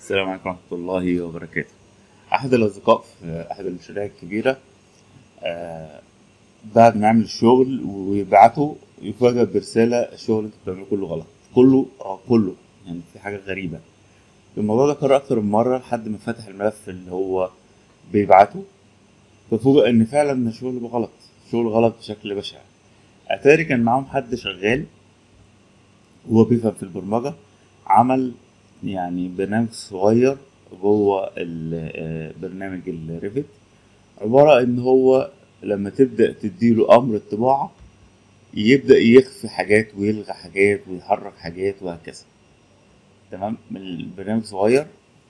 السلام عليكم ورحمة الله وبركاته أحد الأصدقاء في أحد المشاريع الكبيرة آه، بعد ما يعمل الشغل ويبعته يفاجأ برسالة الشغل اللي انت بتعمله كله غلط كله اه كله يعني في حاجة غريبة الموضوع ده كرر أكتر من مرة لحد ما فتح الملف اللي هو بيبعته ففوجئ إن فعلا الشغل غلط شغل غلط بشكل بشع أتاري كان معاهم حد شغال وهو بيفهم في البرمجة عمل يعني برنامج صغير جوه ال- آه، برنامج الريفت عبارة ان هو لما تبدأ تديله امر الطباعة يبدأ يخفي حاجات ويلغي حاجات ويحرك حاجات وهكذا تمام البرنامج صغير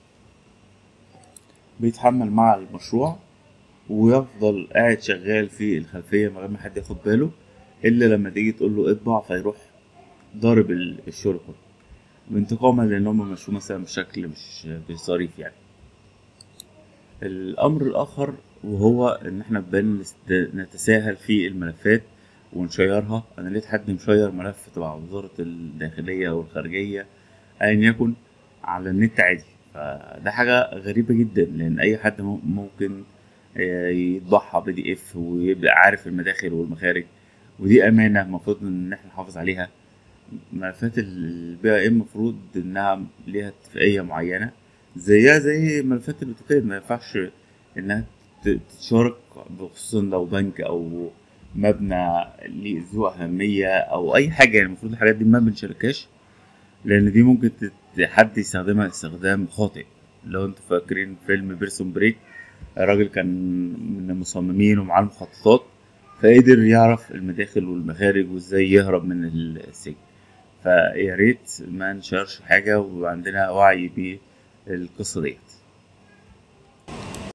بيتحمل مع المشروع ويفضل قاعد شغال في الخلفية من غير ما حد ياخد باله إلا لما تيجي تقول له اطبع فيروح ضارب ال- الشغل كله انتقاما لان هم مشوا مثلا بشكل مش مش ظريف يعني الامر الاخر وهو ان احنا بن نست- نتساهل في الملفات ونشيرها انا لقيت حد مشير ملف تبع وزارة الداخلية او الخارجية ايا يكن على النت عادي فده حاجة غريبة جدا لان اي حد مم- ممكن آه، يطبعها بي دي اف ويبقى عارف المداخل والمخارج ودي امانة المفروض ان احنا نحافظ عليها ملفات البي اي ام المفروض انها ليها اتفاقيه معينه زيها زي ملفات الاوتوكاد ما ينفعش انها ت- تتشارك بخصوصا لو بنك او مبنى ليه ذو اهميه او اي حاجه يعني المفروض الحاجات دي ما بنشاركهاش لان دي ممكن تت- حد يستخدمها استخدام خاطئ لو انتوا فاكرين فيلم بيرسون بريك الراجل كان من المصممين ومعاه المخططات فقدر يعرف المداخل والمخارج وازاي يهرب من السجن فيا ريت ما نشيرش حاجة وعندنا وعي بالقصة ديت